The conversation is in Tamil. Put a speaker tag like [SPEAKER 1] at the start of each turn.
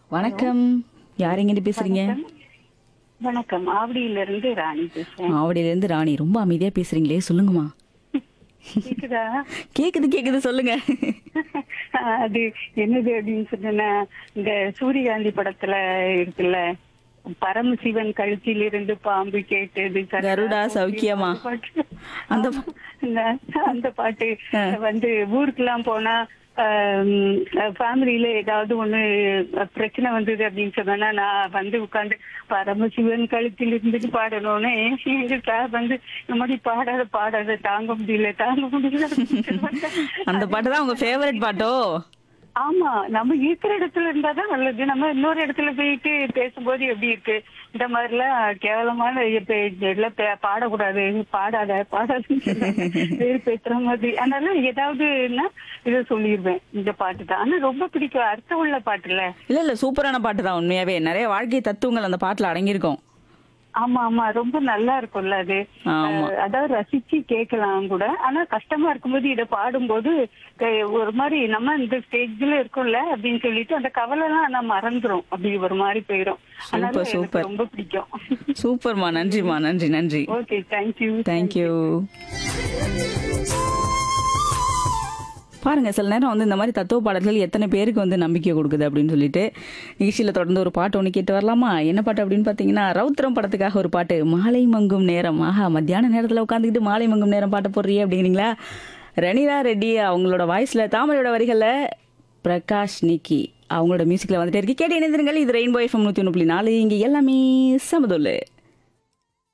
[SPEAKER 1] வணக்கம் யார் எங்கிட்டு பேசுறீங்க
[SPEAKER 2] வணக்கம் ஆவடியில இருந்து ராணி பேசுறேன்
[SPEAKER 1] ஆவடியில இருந்து ராணி ரொம்ப அமைதியா பேசுறீங்களே சொல்லுங்கம்மா
[SPEAKER 2] கேக்குதா
[SPEAKER 1] கேக்குது கேக்குது சொல்லுங்க
[SPEAKER 2] அது என்னது அப்படின்னு சொன்னா இந்த சூரியகாந்தி படத்துல இருக்குல்ல பரமசிவன் கழுத்தில் இருந்து பாம்பு கேட்டது சரடா
[SPEAKER 1] கருடா
[SPEAKER 2] போற்றி
[SPEAKER 1] சௌக்கியமா?
[SPEAKER 2] அந்த பாட்டு.
[SPEAKER 1] அந்த
[SPEAKER 2] ஆமா. இந்த- அந்த பாட்டு
[SPEAKER 1] ஆ.
[SPEAKER 2] வந்து ஊருக்குலாம் போனா ஃபேமிலியில ஏதாவது ஒண்ணு அஹ், பிரச்சனை வந்தது அப்படின்னு சொன்னா நான் வந்து உட்கார்ந்து பரமசிவன் கழுத்தில் இருந்துட்டு பாடணும்னு எங்க சார் வந்து இந்த மாதிரி பாடாத பாடாத தாங்க முடியல தாங்க முடியல அப்படின்னு சொல்லுவாங்க.
[SPEAKER 1] அந்த பாட்டு தான் உங்க ஃபேவரட் பாட்டோ
[SPEAKER 2] ஆமா நம்ம இருக்கிற இடத்துல இருந்தாதான் நல்லது நம்ம இன்னொரு இடத்துல போயிட்டு பேசும்போது எப்படி இருக்கு இந்த மாதிரி எல்லாம் கேவலமான இப்ப இதெல்லாம் பே- பாடக்கூடாது பாடாத பாடாதுன்னு சொல்லுவாங்க. வேறு பேசுற மாதிரி அதனால ஏதாவதுன்னா இதை சொல்லிடுவேன் இந்த பாட்டு தான் ஆனா ரொம்ப பிடிக்கும் அர்த்தம் உள்ள பாட்டுல
[SPEAKER 1] இல்ல இல்ல சூப்பரான பாட்டு தான் உண்மையாவே நிறைய வாழ்க்கை தத்துவங்கள் அந்த பாட்டுல அடங்கியிருக்கும்
[SPEAKER 2] ஆமா ஆமா ரொம்ப நல்லா இருக்கும்ல அது
[SPEAKER 1] ஆமா.
[SPEAKER 2] அஹ், அதாவது ரசிச்சு கேட்கலாம் கூட ஆனா கஷ்டமா இருக்கும்போது இத பாடும்போது அஹ், ஒரு மாதிரி நம்ம இந்த ஸ்டேஜ்ல இருக்கோம்ல அப்படின்னு சொல்லிட்டு அந்த கவலை எல்லாம் ஆனா மறந்துரும் அப்படி ஒரு மாதிரி போயிரும் அதனால
[SPEAKER 1] சூப்பர்,
[SPEAKER 2] எனக்கு
[SPEAKER 1] சூப்பர்.
[SPEAKER 2] ரொம்ப பிடிக்கும்
[SPEAKER 1] சூப்பர்மா நன்றிமா நன்றி நன்றி
[SPEAKER 2] ஓகே தேங்க்யூ
[SPEAKER 1] தேங்க்யூ பாருங்க சில நேரம் வந்து இந்த மாதிரி தத்துவ பாடல்கள் எத்தனை பேருக்கு வந்து நம்பிக்கை கொடுக்குது அப்படின்னு சொல்லிட்டு நிகழ்ச்சியில் தொடர்ந்து ஒரு பாட்டு ஒன்று கேட்டு வரலாமா என்ன பாட்டு அப்படின்னு பார்த்தீங்கன்னா ரவுத்திரம் படத்துக்காக ஒரு பாட்டு மாலை மங்கும் நேரம் ஆஹா மத்தியான நேரத்தில் உட்காந்துக்கிட்டு மாலை மங்கும் நேரம் பாட்ட போடுறியே அப்படிங்கிறீங்களா ரணிலா ரெட்டி அவங்களோட வாய்ஸில் தாமரையோட வரிகளில் பிரகாஷ் நிக்கி அவங்களோட மியூசிக்கில் வந்துட்டே இருக்கு கேட்டு இணைந்திருங்கள் இது ரெயின்போ எஃப்எம் நூற்றி ஒன்று புள்ளி நாலு இங்கே எல்லாமே சமதுல்லு